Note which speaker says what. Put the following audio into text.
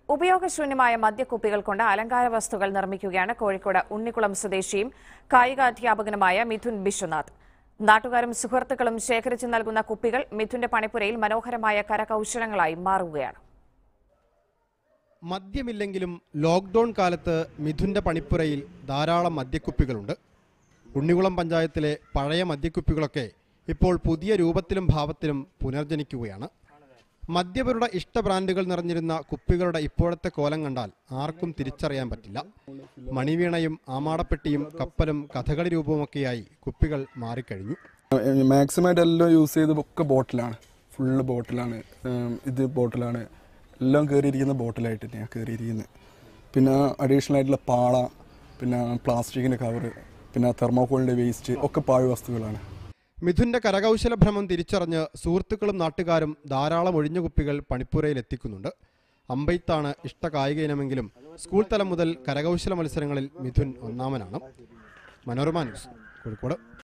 Speaker 1: ഉപയോഗശൂന്യമായ മദ്യക്കുപ്പികൾ കൊണ്ട് അലങ്കാര വസ്തുക്കൾ നിർമ്മിക്കുകയാണ് കോഴിക്കോട് ഉണ്ണിക്കുളം സ്വദേശിയും കായികാധ്യാപകനുമായ മിഥുൻ ബിശ്വനാഥ് നാട്ടുകാരും സുഹൃത്തുക്കളും ശേഖരിച്ചു നൽകുന്ന കുപ്പികൾ മിഥുന്റെ പണിപ്പുരയിൽ മനോഹരമായ കരകൌശലങ്ങളായി മാറുകയാണ്
Speaker 2: മദ്യമില്ലെങ്കിലും ലോക്ക്ഡൌൺ കാലത്ത് മിഥുന്റെ പണിപ്പുരയിൽ ധാരാളം മദ്യക്കുപ്പികളുണ്ട് ഉണ്ണികുളം പഞ്ചായത്തിലെ പഴയ മദ്യക്കുപ്പികളൊക്കെ ഇപ്പോൾ പുതിയ രൂപത്തിലും ഭാവത്തിലും പുനർജനിക്കുകയാണ് മദ്യപരുടെ ഇഷ്ട ബ്രാൻഡുകൾ നിറഞ്ഞിരുന്ന കുപ്പികളുടെ ഇപ്പോഴത്തെ കോലം കണ്ടാൽ ആർക്കും തിരിച്ചറിയാൻ പറ്റില്ല മണിവീണയും ആമാടപ്പെട്ടിയും കപ്പലും കഥകളി രൂപവുമൊക്കെയായി കുപ്പികൾ മാറിക്കഴിഞ്ഞു
Speaker 3: മാക്സിമം ആയിട്ട് എല്ലാം യൂസ് ചെയ്ത് ഒക്കെ ബോട്ടിലാണ് ഫുള്ള് ബോട്ടിലാണ് ഉം, ഇത് ബോട്ടിലാണ് എല്ലാം കയറിയിരിക്കുന്ന ബോട്ടിലായിട്ട് തന്നെയാണ് കയറിയിരിക്കുന്നത് പിന്നെ അഡീഷണൽ ആയിട്ടുള്ള പാള പിന്നെ പ്ലാസ്റ്റിക്കിൻ്റെ കവറ് പിന്നെ തെർമോക്കോളിൻ്റെ വേസ്റ്റ് ഒക്കെ പാഴ് വസ്തുക്കളാണ്
Speaker 2: മിഥുന്റെ കരകൗശല ഭ്രമം തിരിച്ചറിഞ്ഞ് സുഹൃത്തുക്കളും നാട്ടുകാരും ധാരാളം ഒഴിഞ്ഞ കുപ്പികൾ പണിപ്പുരയിൽ എത്തിക്കുന്നുണ്ട് അമ്പെയ്ത്താണ് ഇഷ്ട കായിക ഇനമെങ്കിലും സ്കൂൾ തലം മുതൽ കരകൗശല മത്സരങ്ങളിൽ മിഥുൻ ഒന്നാമനാണ് മനോരമ ന്യൂസ് കോഴിക്കോട്